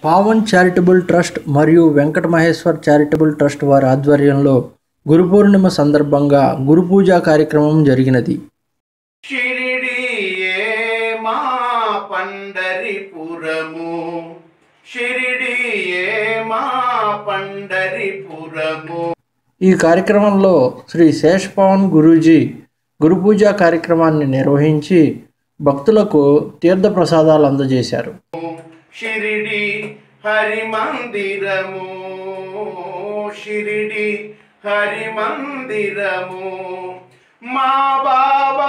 Pavan charitable trust మరియు Venkata Maheshwar charitable trust వారి ఆధ్వర్యంలో గురు పూర్ణిమ సందర్భంగా గురు పూజా కార్యక్రమం జరిగినది షిరిడియే మా పండరిపురము షిరిడియే మా పండరిపురము ఈ కార్యక్రమంలో శ్రీ శేషపవన్ గురూజీ గురు పూజా కార్యక్రమాన్ని నిర్వహించి భక్తులకు తీర్థ ప్రసాదాలు అందజేశారు షిరిడి హరి మందిరము షిరిడి హరి మందిరము మా బాబా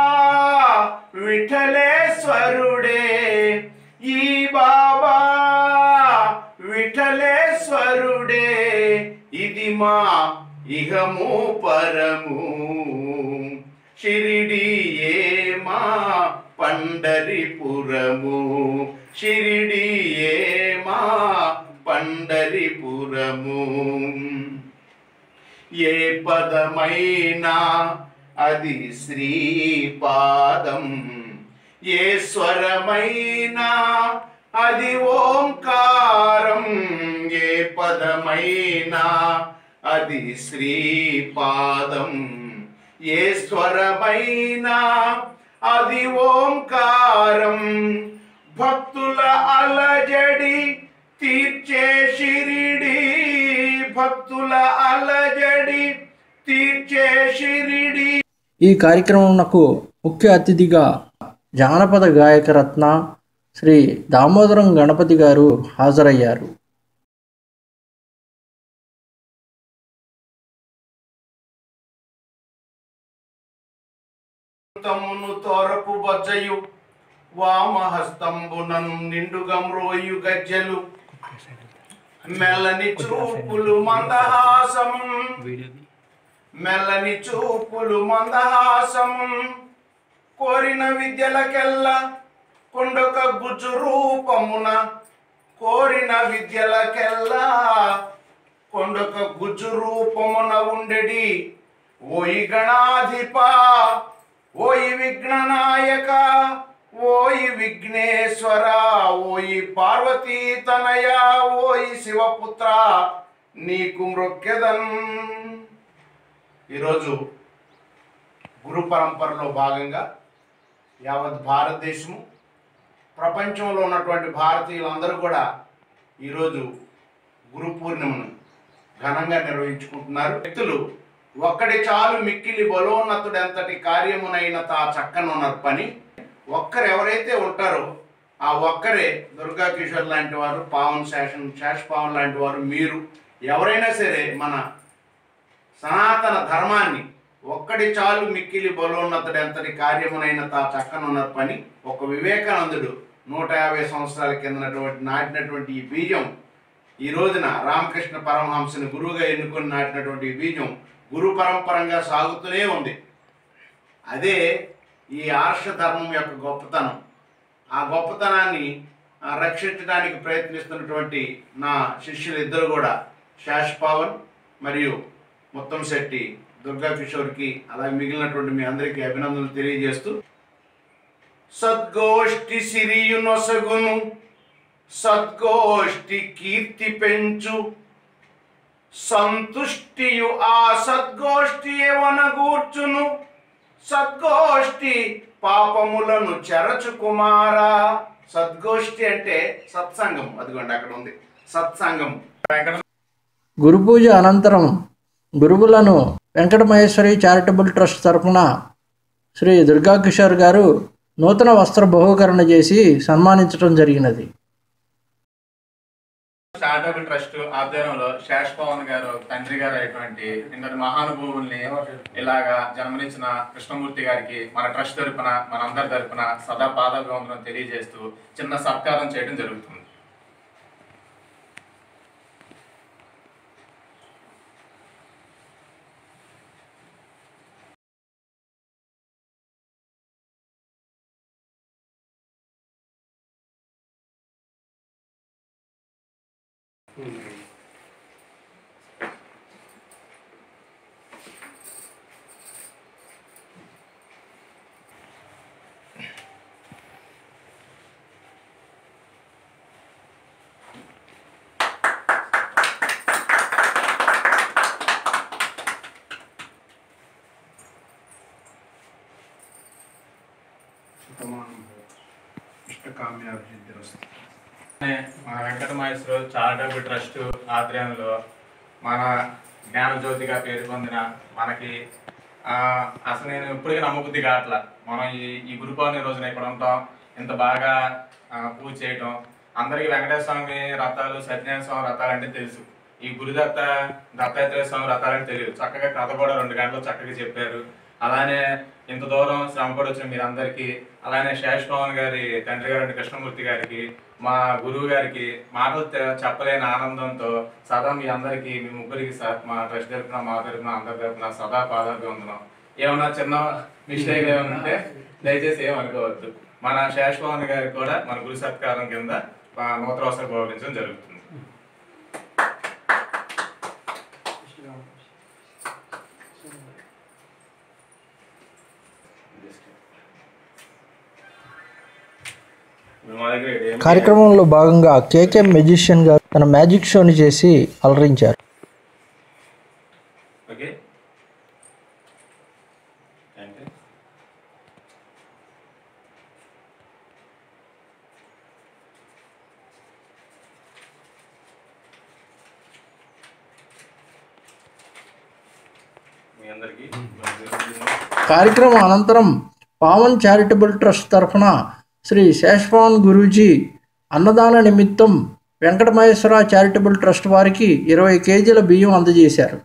విఠలేశ్వరుడే ఈ బాబా విఠలేశ్వరుడే ఇది మా ఇహము పరము షిరిడియే మా పండరిపురము షిరిడియే మా పండరిపురము ఏ పదమైనా అది శ్రీపాదం ఏ స్వరమైనా అది ఓంకారం ఏ పదమైనా అది శ్రీపాదం ఏ స్వరమైనా అది ఓంకారం భక్తుల అలజడి తీర్చే షిరిడి భక్తుల అలజడి తీర్చే షిరిడి ఈ కార్యక్రమంకు ముఖ్య అతిథిగా జానపద గాయక రత్న శ్రీ దామోదరం గణపతి గారు హాజరయ్యారు తమ్మును తోరపు బొజ్జయు వామహస్తంబునను నిండుగమ్రోయు గజ్జలు మెల్లని చూపులు మందహాసము మెల్లని చూపులు మందహాసము కోరిన విద్యలకెల్ల కొండొక గుజ్జు రూపమున కోరిన విద్యలకెల్లా కొండొక గుజ్జు రూపమున ఉండెడి ఓయి గణాధిప ఓయి విఘ్ననాయక ఓయి విఘ్నేశ్వర ఓయి పార్వతీ తనయ ఓయి శివపుత్ర నీకు మృక్కెదన్ ఈరోజు గురు పరంపరలో భాగంగా యావత్ భారతదేశము ప్రపంచంలో ఉన్నటువంటి భారతీయులందరూ కూడా ఈరోజు గురు పూర్ణిమను ఘనంగా నిర్వహించుకుంటున్నారు వ్యక్తులు ఒక్కడి చాలు మిక్కిలి బలోన్నతుడు ఎంతటి కార్యమునైన తా చక్కనున్న పని ఒక్కరు ఎవరైతే ఉంటారో ఆ ఒక్కరే దుర్గా కిషోర్ లాంటి వారు పావన్ శేషన్ శేష్ పావన్ లాంటి వారు మీరు ఎవరైనా సరే మన సనాతన ధర్మాన్ని ఒక్కడి చాలు మిక్కిలి బలోన్నతుడు ఎంతటి కార్యమునైన తా చక్కనున్న పని ఒక వివేకానందుడు నూట యాభై సంవత్సరాల కిందనటువంటి నాటినటువంటి ఈ బీజం ఈ రోజున రామకృష్ణ పరమహంసని గురువుగా ఎన్నుకొని నాటినటువంటి ఈ బీజం గురు పరంపరంగా సాగుతూనే ఉంది అదే ఈ ఆర్ష ధర్మం యొక్క గొప్పతనం ఆ గొప్పతనాన్ని ఆ, రక్షించడానికి ప్రయత్నిస్తున్నటువంటి నా శిష్యులు ఇద్దరు కూడా శాష్ పవన్ మరియు మొత్తం శెట్టి దుర్గా కిషోర్కి అలాగే మిగిలినటువంటి మీ అందరికీ అభినందనలు తెలియజేస్తూ సద్గోష్ఠి సిరియు నొసగును సద్గోష్ఠి కీర్తి పెంచు సంతుష్టియు ఆ సద్గోష్ఠి వనగూర్చును సద్గోష్ఠి పాపములను చెరచు కుమారా సద్గోష్ఠి అంటే సత్సంగం అదిగోండి అక్కడ ఉంది సత్సంగం గురు పూజ అనంతరం గురువులను వెంకట మహేశ్వరి చారిటబుల్ ట్రస్ట్ తరఫున శ్రీ దుర్గా కిషోర్ గారు నూతన వస్త్ర బహుకరణ చేసి సన్మానించడం జరిగినది చారిటబుల్ ట్రస్ట్ ఆధ్వర్యంలో శేష్ పవన్ గారు తండ్రి గారు అయినటువంటి ఇందరి మహానుభావుల్ని ఇలాగా జన్మనిచ్చిన కృష్ణమూర్తి గారికి మన ట్రస్ట్ తరపున మనందరి తరపున సదా పాదాభివందనం తెలియజేస్తూ చిన్న సత్కారం చేయడం జరుగుతుంది कामयाब है दुरुस्त మన వెంకట మహేశ్వర చారిటబుల్ ట్రస్ట్ ఆధ్వర్యంలో మన జ్ఞానజ్యోతిగా పేరు పొందిన మనకి ఆ, అసలు నేను ఇప్పటికీ నమ్మబుద్ధి కావట్లా మనం ఈ ఈ గురు పౌర్ణమి రోజున ఇక్కడ ఉంటాం ఇంత బాగా ఆ, పూజ చేయటం అందరికీ వెంకటేశ్వర స్వామి రథాలు సత్యనారాయణ స్వామి రథాలు అంటే తెలుసు ఈ గురుదత్త దత్తాత్రేయ స్వామి రథాలని తెలియదు చక్కగా కథ కూడా రెండు గంటలు చక్కగా చెప్పారు అలానే ఇంత దూరం శ్రమపడి వచ్చిన మీరందరికీ అలానే శేష్ పవన్ గారి తండ్రి గారి కృష్ణమూర్తి గారికి మా గురువు గారికి మాటలు తె- చెప్పలేని ఆనందంతో సదా మీ అందరికీ మీ ముగ్గురికి స- మా ట్రస్ట్ తరపున మా తరపున అందరి తరపున సదా పాదాభివందనం ఏమన్నా చిన్న మిస్టేక్ ఏమైనా ఉంటే దయచేసి ఏమనుకోవద్దు మన శేష్ పవన్ గారికి కూడా మన గురు సత్కారం కింద ఆ, నూతన వస్త్ర గౌరవించడం జరుగుతుంది మా దగ్గర ఏం- కార్యక్రమంలో భాగంగా కేకే మెజిషియన్ గారు తన మ్యాజిక్ షోని చేసి అలరించారు ఓకే థ్యాంక్ యూ మీ అందరికీ కార్యక్రమం అనంతరం పావన్ చారిటబుల్ ట్రస్ట్ తరఫున శ్రీ శేషపావన్ గురూజీ అన్నదాన నిమిత్తం వెంకటమహేశ్వర చారిటబుల్ ట్రస్ట్ వారికి ఇరవై కేజీల బియ్యం అందజేశారు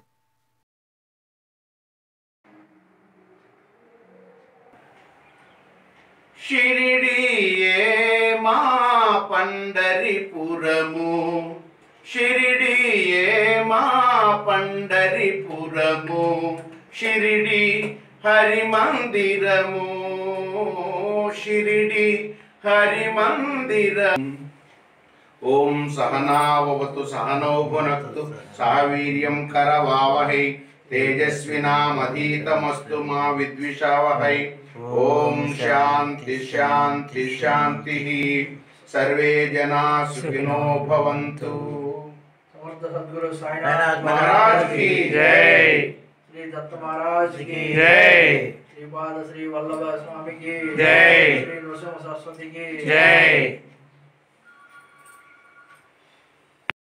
షిరిడియే మా పండరిపురము షిరిడియే మా పండరిపురము షిరిడి హరి మందిరము షిరిడి హరి మందిరం ఓం సహనావతు సహనౌ భునక్తు సహ వీర్యం కరవావహై తేజస్వినామధీతమస్తు మా విద్విషావహై ఓం శాంతి శాంతి శాంతి సర్వే జనా సుఖినో భవంతు సమర్థ సద్గురు महाराज की जय శ్రీ దత్త మహారాజ్ కి जय శ్రీపాద శ్రీ వల్లభ స్వామికి జై. శ్రీ నృసింహ సరస్వతికి జై.